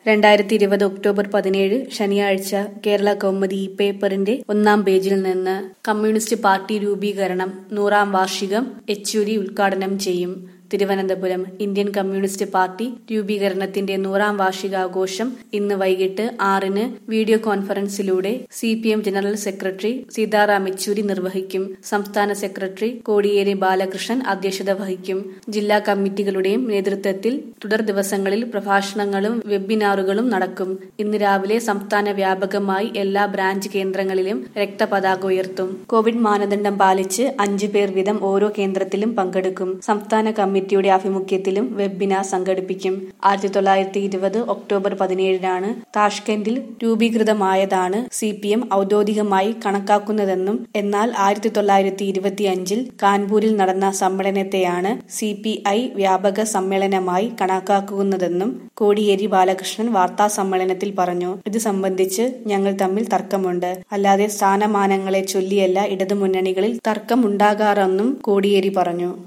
രണ്ടായിരത്തി ഇരുപത് ഒക്ടോബർ പതിനേഴ് ശനിയാഴ്ച കേരള കൗമുദി ഈ പേപ്പറിന്റെ ഒന്നാം പേജിൽ നിന്ന് കമ്മ്യൂണിസ്റ്റ് പാർട്ടി രൂപീകരണം നൂറാം വാർഷികം യെച്ചൂരി ഉദ്ഘാടനം ചെയ്യും തിരുവനന്തപുരം ഇന്ത്യൻ കമ്മ്യൂണിസ്റ്റ് പാർട്ടി രൂപീകരണത്തിന്റെ നൂറാം വാർഷികാഘോഷം ഇന്ന് വൈകിട്ട് ആറിന് വീഡിയോ കോൺഫറൻസിലൂടെ C P M general secretary Sitaram Yechury നിർവഹിക്കും സംസ്ഥാന സെക്രട്ടറി കോടിയേരി ബാലകൃഷ്ണൻ അധ്യക്ഷത വഹിക്കും ജില്ലാ കമ്മിറ്റികളുടെയും നേതൃത്വത്തിൽ തുടർ ദിവസങ്ങളിൽ പ്രഭാഷണങ്ങളും വെബിനാറുകളും നടക്കും ഇന്ന് രാവിലെ സംസ്ഥാന വ്യാപകമായി എല്ലാ ബ്രാഞ്ച് കേന്ദ്രങ്ങളിലും രക്തപതാക ഉയർത്തും കോവിഡ് മാനദണ്ഡം പാലിച്ച് അഞ്ചു പേർ വീതം ഓരോ കേന്ദ്രത്തിലും പങ്കെടുക്കും സംസ്ഥാന കമ്മിറ്റിയുടെ ആഭിമുഖ്യത്തിലും വെബിനാർ സംഘടിപ്പിക്കും ആയിരത്തി തൊള്ളായിരത്തി ഇരുപത് ഒക്ടോബർ പതിനേഴിനാണ് താഷ്കെൻഡിൽ രൂപീകൃതമായതാണ് സി പി എം ഔദ്യോഗികമായി കണക്കാക്കുന്നതെന്നും എന്നാൽ ആയിരത്തി തൊള്ളായിരത്തി ഇരുപത്തിയഞ്ചിൽ കാൺപൂരിൽ നടന്ന സമ്മേളനത്തെയാണ് സി പി ഐ വ്യാപക സമ്മേളനമായി കണക്കാക്കുന്നതെന്നും കോടിയേരി ബാലകൃഷ്ണൻ വാർത്താ സമ്മേളനത്തിൽ പറഞ്ഞു ഇത് സംബന്ധിച്ച് ഞങ്ങൾ തമ്മിൽ തർക്കമുണ്ട് അല്ലാതെ സ്ഥാനമാനങ്ങളെ ചൊല്ലിയല്ല ഇടതുമുന്നണികളിൽ തർക്കമുണ്ടാകാറെന്നും കോടിയേരി പറഞ്ഞു